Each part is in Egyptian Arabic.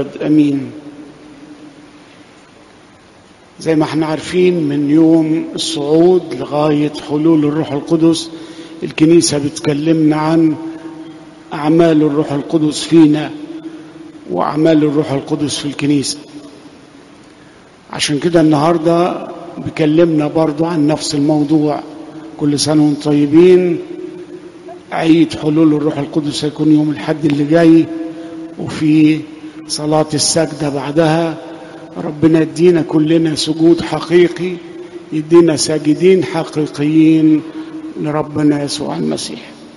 امين زي ما احنا عارفين من يوم الصعود لغايه حلول الروح القدس الكنيسه بتكلمنا عن اعمال الروح القدس فينا واعمال الروح القدس في الكنيسه عشان كده النهارده بيكلمنا برضو عن نفس الموضوع كل سنه وانتم طيبين عيد حلول الروح القدس هيكون يوم الحد اللي جاي وفي صلاة السجدة بعدها ربنا يدينا كلنا سجود حقيقي يدينا ساجدين حقيقيين لربنا يسوع المسيح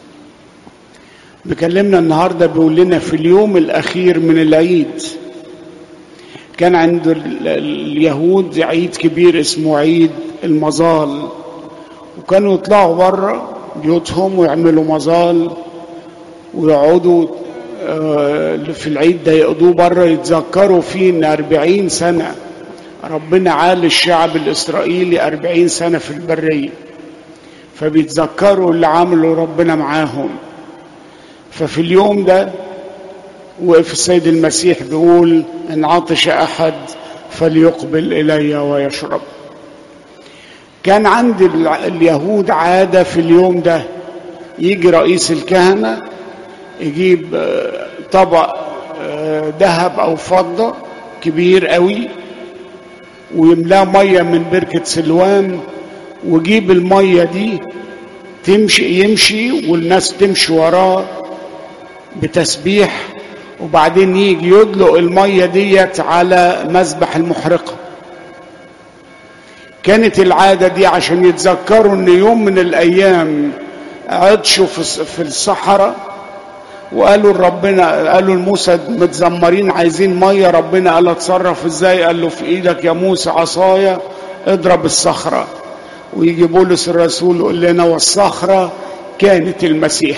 بكلمنا النهاردة بيقول لنا في اليوم الأخير من العيد كان عند اليهود عيد كبير اسمه عيد المظال وكانوا يطلعوا بره بيوتهم ويعملوا مظال ويقعدوا في العيد ده يقضوه بره يتذكروا فيه ان أربعين سنة ربنا عال الشعب الإسرائيلي أربعين سنة في البرية فبيتذكروا اللي عملوا ربنا معاهم ففي اليوم ده وقف السيد المسيح بيقول إن عطش أحد فليقبل إلي ويشرب كان عند اليهود عادة في اليوم ده يجي رئيس الكهنة يجيب طبق ذهب او فضة كبير قوي ويملاه مية من بركة سلوان ويجيب المية دي تمشي يمشي والناس تمشي وراه بتسبيح وبعدين يجي يدلق المية ديت على مذبح المحرقة كانت العادة دي عشان يتذكروا ان يوم من الايام عطشوا في الصحراء وقالوا لربنا قالوا لموسى متذمرين عايزين ميه ربنا قال اتصرف ازاي قال له في ايدك يا موسى عصايه اضرب الصخره ويجي بولس الرسول يقول لنا والصخره كانت المسيح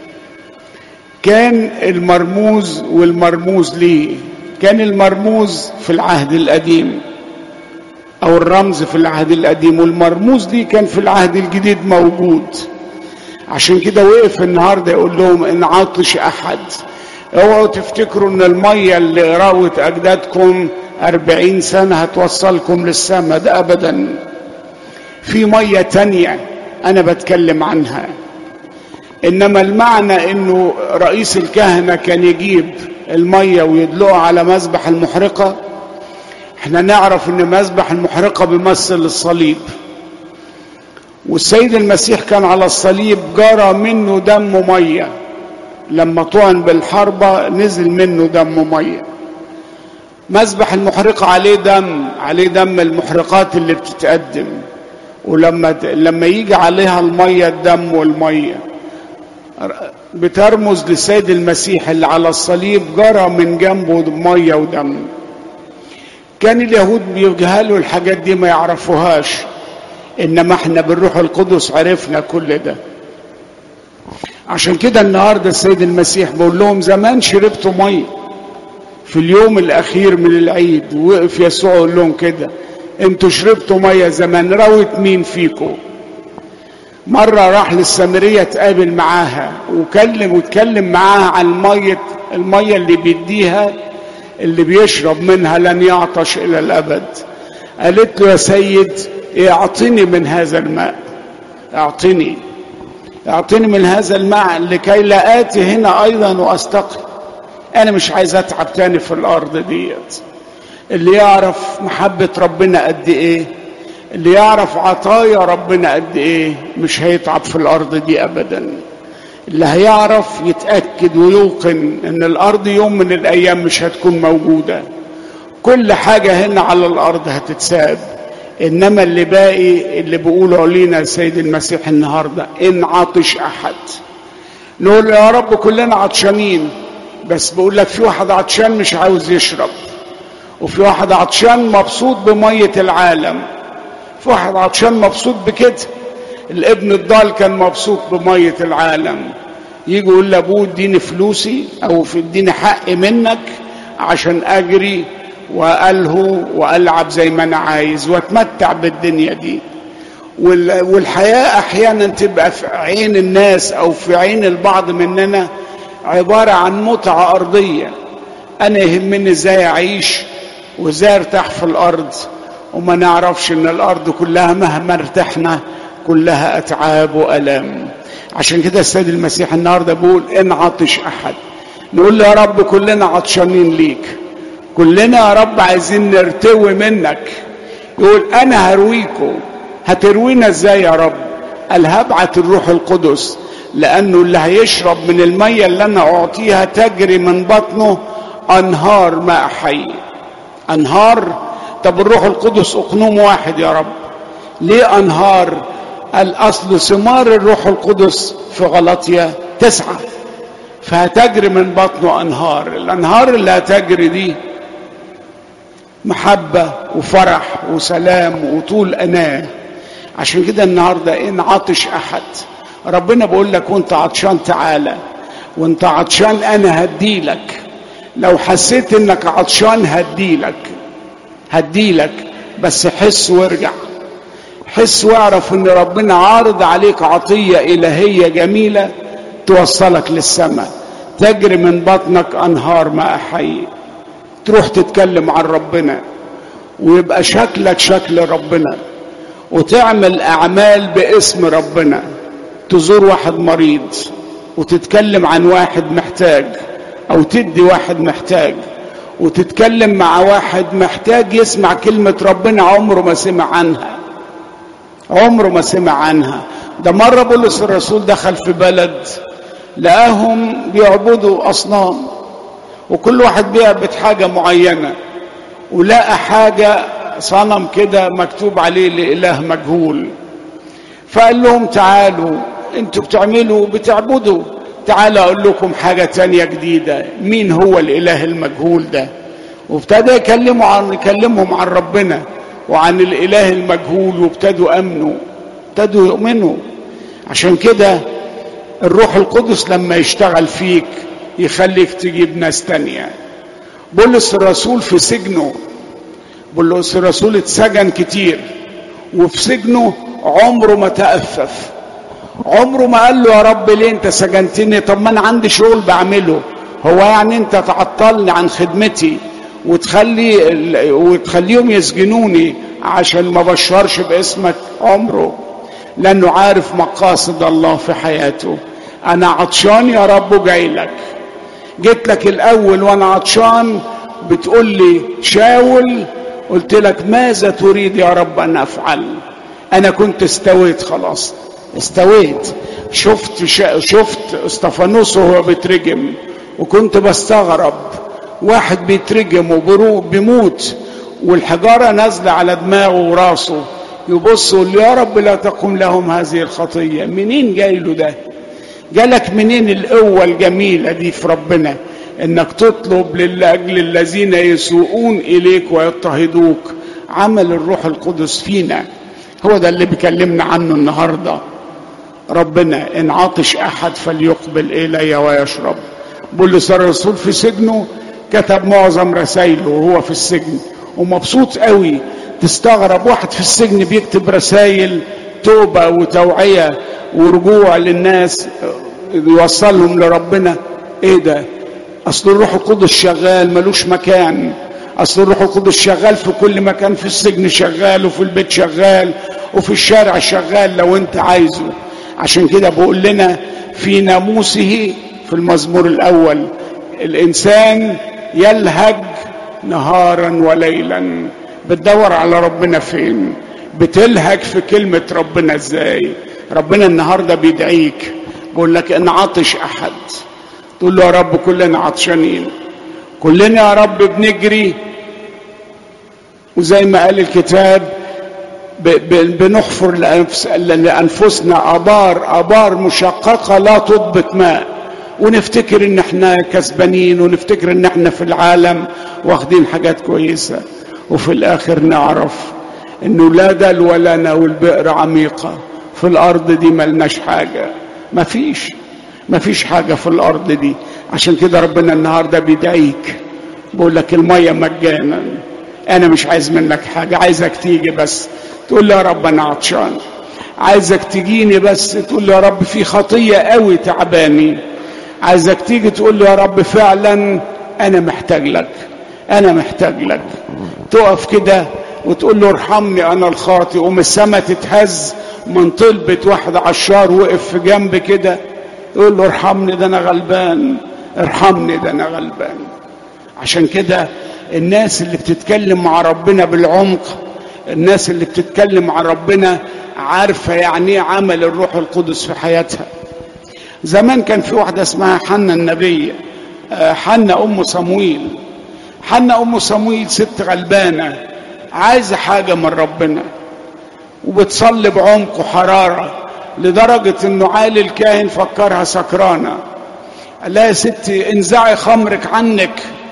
كان المرموز والمرموز ليه كان المرموز في العهد القديم او الرمز في العهد القديم والمرموز ليه كان في العهد الجديد موجود عشان كده وقف النهارده يقول لهم ان عطش احد اوعوا تفتكروا ان الميه اللي راوت اجدادكم أربعين سنة هتوصلكم للسماء ده أبدا في مية تانية أنا بتكلم عنها إنما المعنى إنه رئيس الكهنة كان يجيب المية ويدلقها على مذبح المحرقة احنا نعرف إن مذبح المحرقة بيمثل الصليب والسيد المسيح كان على الصليب جرى منه دم ميه لما طعن بالحربة نزل منه دم ميه مذبح المحرقة عليه دم عليه دم المحرقات اللي بتتقدم ولما لما يجي عليها الميه الدم والميه بترمز للسيد المسيح اللي على الصليب جرى من جنبه ميه ودم كان اليهود بيجهلوا الحاجات دي ما يعرفوهاش انما احنا بالروح القدس عرفنا كل ده عشان كده النهارده السيد المسيح بيقول لهم زمان شربتوا ميه في اليوم الاخير من العيد وقف يسوع يقول لهم كده انتوا شربتوا ميه زمان روت مين فيكم مرة راح للسامرية تقابل معاها وكلم واتكلم معاها عن المية المية اللي بيديها اللي بيشرب منها لن يعطش إلى الأبد قالت له يا سيد اعطني من هذا الماء اعطني اعطني من هذا الماء لكي لا اتي هنا ايضا واستقي انا مش عايز اتعب تاني في الارض ديت اللي يعرف محبة ربنا قد ايه اللي يعرف عطايا ربنا قد ايه مش هيتعب في الارض دي ابدا اللي هيعرف يتأكد ويوقن ان الارض يوم من الايام مش هتكون موجودة كل حاجة هنا على الارض هتتساب انما اللي باقي اللي بيقوله علينا السيد المسيح النهارده ان عطش احد نقول يا رب كلنا عطشانين بس بقول لك في واحد عطشان مش عاوز يشرب وفي واحد عطشان مبسوط بميه العالم في واحد عطشان مبسوط بكده الابن الضال كان مبسوط بميه العالم يجي يقول لابوه اديني فلوسي او اديني حقي منك عشان اجري والهو والعب زي ما انا عايز واتمتع بالدنيا دي والحياه احيانا تبقى في عين الناس او في عين البعض مننا عباره عن متعه ارضيه انا يهمني ازاي اعيش وازاي ارتاح في الارض وما نعرفش ان الارض كلها مهما ارتحنا كلها اتعاب والام عشان كده السيد المسيح النهارده بيقول ان عطش احد نقول له يا رب كلنا عطشانين ليك كلنا يا رب عايزين نرتوي منك يقول انا هرويكم هتروينا ازاي يا رب قال هبعت الروح القدس لانه اللي هيشرب من الميه اللي انا اعطيها تجري من بطنه انهار ماء حي انهار طب الروح القدس اقنوم واحد يا رب ليه انهار قال اصل ثمار الروح القدس في غلطية تسعة فهتجري من بطنه انهار الانهار اللي هتجري دي محبة وفرح وسلام وطول أناة عشان كده النهاردة إن عطش أحد ربنا بيقول لك وانت عطشان تعالى وانت عطشان أنا هديلك لو حسيت انك عطشان هديلك هديلك بس حس وارجع حس واعرف ان ربنا عارض عليك عطية إلهية جميلة توصلك للسماء تجري من بطنك أنهار ماء حي تروح تتكلم عن ربنا ويبقى شكلك شكل ربنا وتعمل أعمال باسم ربنا تزور واحد مريض وتتكلم عن واحد محتاج أو تدي واحد محتاج وتتكلم مع واحد محتاج يسمع كلمة ربنا عمره ما سمع عنها عمره ما سمع عنها ده مرة بولس الرسول دخل في بلد لقاهم بيعبدوا أصنام وكل واحد بيعبد حاجة معينة ولقى حاجة صنم كده مكتوب عليه لإله مجهول فقال لهم تعالوا انتوا بتعملوا بتعبدوا تعالوا اقول لكم حاجة تانية جديدة مين هو الإله المجهول ده وابتدى يكلموا عن يكلمهم عن ربنا وعن الإله المجهول وابتدوا أمنوا ابتدوا يؤمنوا عشان كده الروح القدس لما يشتغل فيك يخليك تجيب ناس تانية بولس الرسول في سجنه بولس الرسول اتسجن كتير وفي سجنه عمره ما تأفف عمره ما قال له يا رب ليه انت سجنتني طب ما انا عندي شغل بعمله هو يعني انت تعطلني عن خدمتي وتخلي وتخليهم يسجنوني عشان ما بشرش باسمك عمره لانه عارف مقاصد الله في حياته انا عطشان يا رب جاي لك جيت لك الاول وانا عطشان بتقول لي شاول قلت لك ماذا تريد يا رب ان افعل انا كنت استويت خلاص استويت شفت شفت استفانوس وهو بيترجم وكنت بستغرب واحد بيترجم وبيموت والحجارة نازلة على دماغه وراسه يبص يقول يا رب لا تقم لهم هذه الخطية منين جاي له ده جالك منين القوة الجميلة دي في ربنا انك تطلب لأجل الذين يسوءون إليك ويضطهدوك عمل الروح القدس فينا هو ده اللي بيكلمنا عنه النهارده ربنا ان عطش احد فليقبل الي ويشرب بولس الرسول في سجنه كتب معظم رسائله وهو في السجن ومبسوط قوي تستغرب واحد في السجن بيكتب رسائل توبة وتوعية ورجوع للناس يوصلهم لربنا ايه ده اصل الروح القدس شغال ملوش مكان اصل الروح القدس شغال في كل مكان في السجن شغال وفي البيت شغال وفي الشارع شغال لو انت عايزه عشان كده بقول لنا في ناموسه في المزمور الاول الانسان يلهج نهارا وليلا بتدور على ربنا فين بتلهج في كلمة ربنا ازاي ربنا النهاردة بيدعيك بيقول لك ان عطش احد تقول له يا رب كلنا عطشانين كلنا يا رب بنجري وزي ما قال الكتاب بنحفر لأنفسنا أبار أبار مشققة لا تضبط ماء ونفتكر ان احنا كسبانين ونفتكر ان احنا في العالم واخدين حاجات كويسة وفي الاخر نعرف انه لا دلو لنا والبئر عميقة في الارض دي ملناش حاجة مفيش مفيش حاجة في الارض دي عشان كده ربنا النهاردة بيدعيك بقول لك المية مجانا انا مش عايز منك حاجة عايزك تيجي بس تقول لي يا رب انا عطشان عايزك تجيني بس تقول لي يا رب في خطية قوي تعباني عايزك تيجي تقول لي يا رب فعلا انا محتاج لك انا محتاج لك تقف كده وتقول له ارحمني انا الخاطئ ومن السما تتهز من طلبة واحد عشار وقف في جنب كده يقول له ارحمني ده انا غلبان ارحمني ده انا غلبان عشان كده الناس اللي بتتكلم مع ربنا بالعمق الناس اللي بتتكلم مع ربنا عارفة يعني ايه عمل الروح القدس في حياتها زمان كان في واحدة اسمها حنة النبية حنة أم صمويل حنة أم صمويل ست غلبانة عايزة حاجة من ربنا وبتصلي بعمق وحرارة لدرجة انه عالي الكاهن فكرها سكرانة قال لها يا ستي انزعي خمرك عنك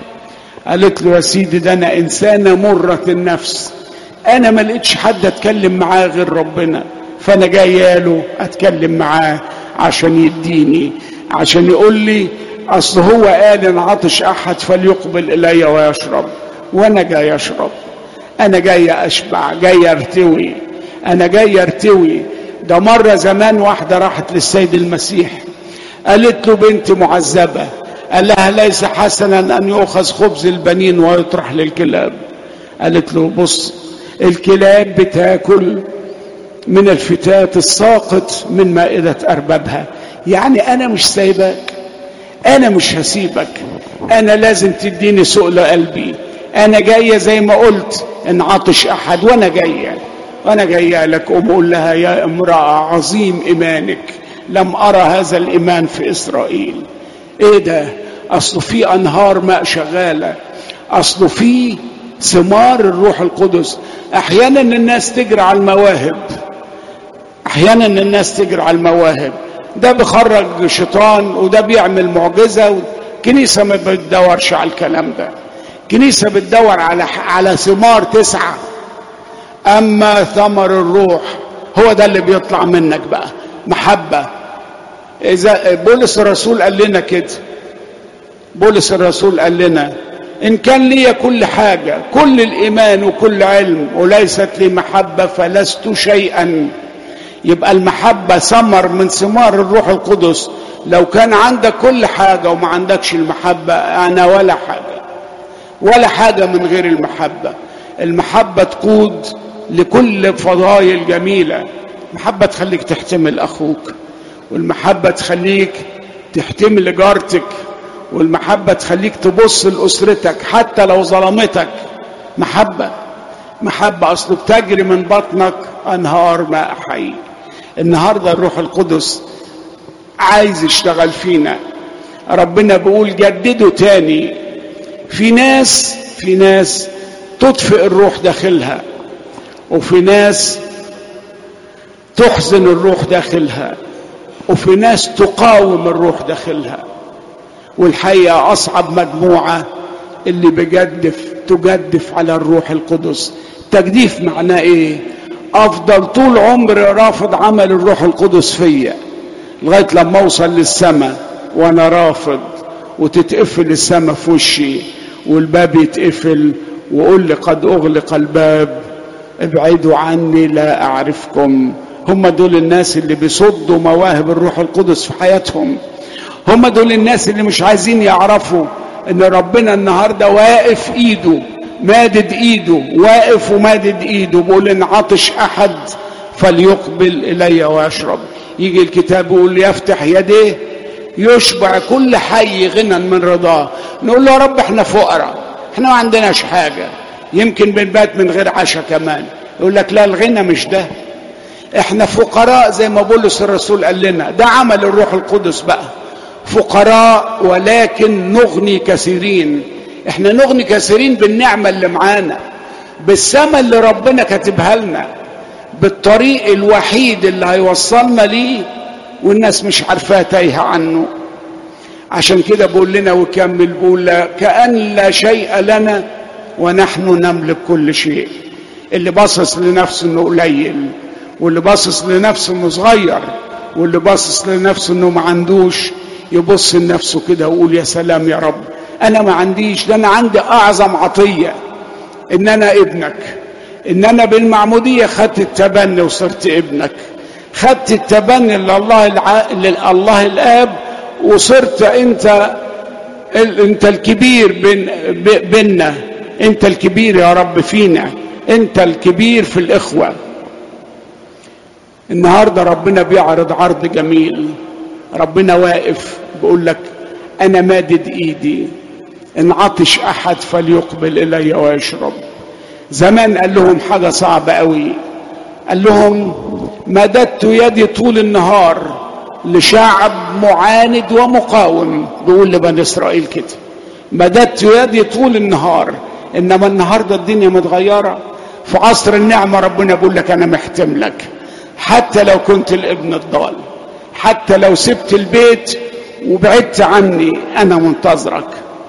قالت له يا سيدي ده انا انسانة مرة النفس انا ما لقيتش حد اتكلم معاه غير ربنا فانا جايه له اتكلم معاه عشان يديني عشان يقول لي اصل هو قال ان عطش احد فليقبل الي ويشرب وانا جاي اشرب انا جاي اشبع جاي ارتوي انا جاي ارتوي ده مرة زمان واحدة راحت للسيد المسيح قالت له بنت معذبة قال لها ليس حسنا ان يؤخذ خبز البنين ويطرح للكلاب قالت له بص الكلاب بتاكل من الفتات الساقط من مائدة أربابها يعني أنا مش سايبك أنا مش هسيبك أنا لازم تديني سؤل قلبي أنا جاية زي ما قلت إن عطش أحد وأنا جاية وأنا جاية لك أم أقول لها يا امرأة عظيم إيمانك لم أرى هذا الإيمان في إسرائيل إيه ده أصله في أنهار ماء شغالة أصله في ثمار الروح القدس أحيانا الناس تجري على المواهب احيانا الناس تجري على المواهب ده بيخرج شيطان وده بيعمل معجزه كنيسه ما بتدورش على الكلام ده كنيسه بتدور على على ثمار تسعه اما ثمر الروح هو ده اللي بيطلع منك بقى محبه اذا بولس الرسول قال لنا كده بولس الرسول قال لنا ان كان لي كل حاجه كل الايمان وكل علم وليست لي محبه فلست شيئا يبقى المحبة ثمر من ثمار الروح القدس لو كان عندك كل حاجة وما عندكش المحبة أنا ولا حاجة ولا حاجة من غير المحبة المحبة تقود لكل فضائل جميلة المحبة تخليك تحتمل أخوك والمحبة تخليك تحتمل جارتك والمحبة تخليك تبص لأسرتك حتى لو ظلمتك محبة محبة أصله بتجري من بطنك أنهار ماء حي النهارده الروح القدس عايز يشتغل فينا ربنا بيقول جددوا تاني في ناس في ناس تطفئ الروح داخلها وفي ناس تحزن الروح داخلها وفي ناس تقاوم الروح داخلها والحقيقة أصعب مجموعة اللي بجدف تجدف على الروح القدس تجديف معناه إيه افضل طول عمري رافض عمل الروح القدس فيا لغايه لما اوصل للسماء وانا رافض وتتقفل السماء في وشي والباب يتقفل وقول لي قد اغلق الباب ابعدوا عني لا اعرفكم هم دول الناس اللي بيصدوا مواهب الروح القدس في حياتهم هم دول الناس اللي مش عايزين يعرفوا ان ربنا النهارده واقف ايده مادد ايده واقف ومادد ايده بيقول ان عطش احد فليقبل الي ويشرب يجي الكتاب يقول يفتح يديه يشبع كل حي غنى من رضاه نقول له يا رب احنا فقراء احنا ما عندناش حاجه يمكن بنبات من غير عشاء كمان يقول لك لا الغنى مش ده احنا فقراء زي ما بولس الرسول قال لنا ده عمل الروح القدس بقى فقراء ولكن نغني كثيرين احنا نغني كثيرين بالنعمة اللي معانا بالسما اللي ربنا كاتبها لنا بالطريق الوحيد اللي هيوصلنا ليه والناس مش عارفاه تايهة عنه عشان كده بقول لنا وكمل بقول كأن لا شيء لنا ونحن نملك كل شيء اللي باصص لنفسه انه قليل واللي باصص لنفسه انه صغير واللي باصص لنفسه انه ما عندوش يبص لنفسه كده ويقول يا سلام يا رب انا ما عنديش ده انا عندي اعظم عطيه ان انا ابنك ان انا بالمعموديه خدت التبني وصرت ابنك خدت التبني لله الع... لله الاب وصرت انت ال- انت الكبير بين ب- بيننا انت الكبير يا رب فينا انت الكبير في الاخوه النهارده ربنا بيعرض عرض جميل ربنا واقف بيقول لك انا مادد ايدي ان عطش احد فليقبل الي ويشرب زمان قال لهم حاجه صعبه قوي قال لهم مددت يدي طول النهار لشعب معاند ومقاوم بيقول لبني اسرائيل كده مددت يدي طول النهار انما النهارده الدنيا متغيره في عصر النعمه ربنا بيقول لك انا محتم لك حتى لو كنت الابن الضال حتى لو سبت البيت وبعدت عني انا منتظرك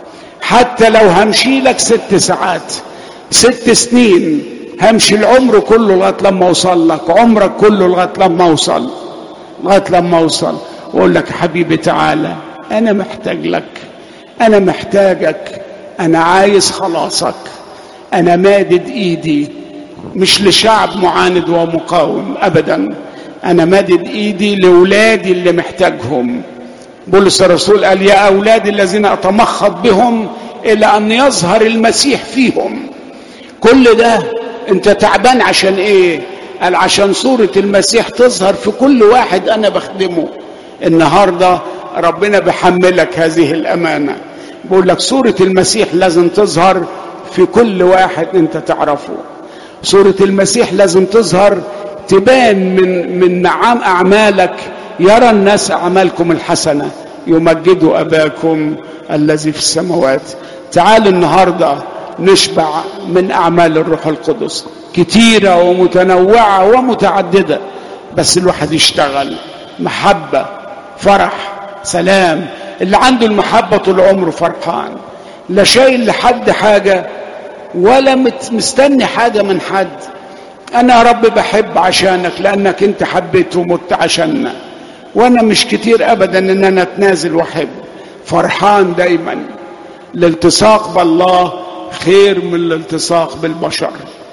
حتى لو همشي لك ست ساعات ست سنين همشي العمر كله لغايه لما اوصل لك عمرك كله لغايه لما اوصل لغايه لما اوصل واقول لك حبيبي تعالى انا محتاج لك انا محتاجك انا عايز خلاصك انا مادد ايدي مش لشعب معاند ومقاوم ابدا انا مادد ايدي لاولادي اللي محتاجهم بولس الرسول قال يا اولادي الذين اتمخض بهم الى ان يظهر المسيح فيهم كل ده انت تعبان عشان ايه قال عشان صورة المسيح تظهر في كل واحد انا بخدمه النهاردة ربنا بيحملك هذه الامانة بقول لك صورة المسيح لازم تظهر في كل واحد انت تعرفه صورة المسيح لازم تظهر تبان من من نعام اعمالك يرى الناس اعمالكم الحسنه يمجدوا اباكم الذي في السماوات تعال النهارده نشبع من اعمال الروح القدس كتيره ومتنوعه ومتعدده بس الواحد يشتغل محبه فرح سلام اللي عنده المحبه طول عمره فرحان لا شايل لحد حاجه ولا مت- مستني حاجه من حد انا يا رب بحب عشانك لانك انت حبيت ومت عشاننا وانا مش كتير ابدا ان انا اتنازل واحب فرحان دايما الالتصاق بالله خير من الالتصاق بالبشر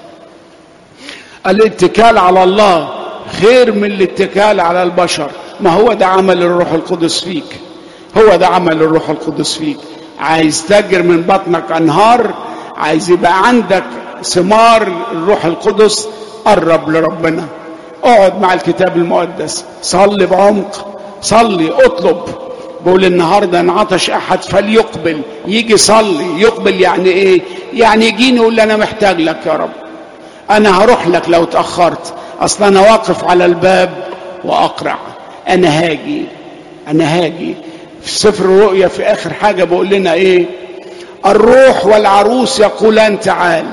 الاتكال على الله خير من الاتكال على البشر ما هو ده عمل الروح القدس فيك هو ده عمل الروح القدس فيك عايز تجر من بطنك انهار عايز يبقى عندك ثمار الروح القدس قرب لربنا اقعد مع الكتاب المقدس صلي بعمق صلي اطلب بقول النهارده ان عطش احد فليقبل يجي يصلي يقبل يعني ايه يعني يجيني يقول لي انا محتاج لك يا رب انا هروح لك لو تاخرت اصل انا واقف على الباب واقرع انا هاجي انا هاجي في سفر الرؤيا في اخر حاجه بقول لنا ايه الروح والعروس يقولان تعال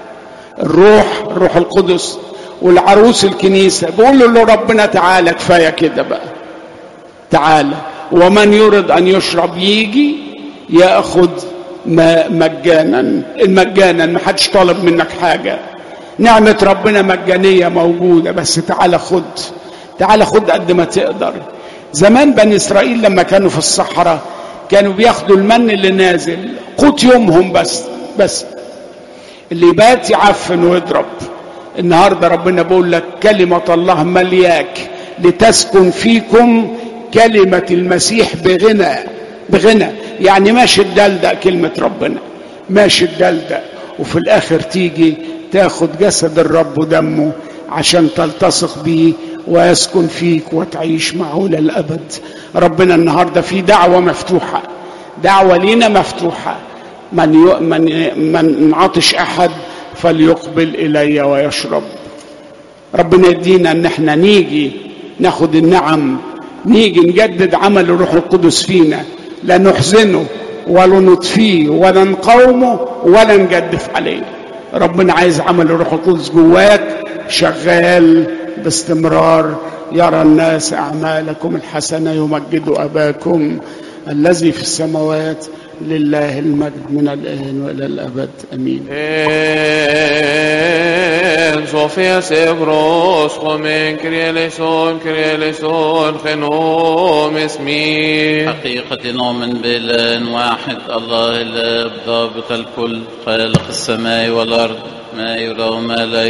الروح الروح القدس والعروس الكنيسه بيقول له ربنا تعالى كفايه كده بقى تعالى ومن يرد ان يشرب يجي ياخذ ما مجانا مجانا ما حدش طالب منك حاجه نعمه ربنا مجانيه موجوده بس تعالى خد تعالى خد قد ما تقدر زمان بني اسرائيل لما كانوا في الصحراء كانوا بياخدوا المن اللي نازل قوت يومهم بس بس اللي يبات يعفن ويضرب النهارده ربنا بيقول لك كلمه الله ملياك لتسكن فيكم كلمه المسيح بغنى بغنى يعني ماشي الدلدق كلمه ربنا ماشي الدلدق وفي الاخر تيجي تاخد جسد الرب ودمه عشان تلتصق بيه ويسكن فيك وتعيش معه للابد ربنا النهارده في دعوه مفتوحه دعوه لينا مفتوحه من ي... من من عطش احد فليقبل الي ويشرب ربنا يدينا ان احنا نيجي ناخد النعم نيجي نجدد عمل الروح القدس فينا لا نحزنه ولا نطفيه ولا نقاومه ولا نجدف عليه ربنا عايز عمل الروح القدس جواك شغال باستمرار يرى الناس اعمالكم الحسنه يمجدوا اباكم الذي في السماوات لله المجد من الآن وإلى الأبد أمين En Sofia Sebros, Homen, Krieleson, Krieleson, Genom, اسمي حقيقة نؤمن بإله واحد الله الآب ضابط الكل خالق السماء والأرض ما يرى وما لا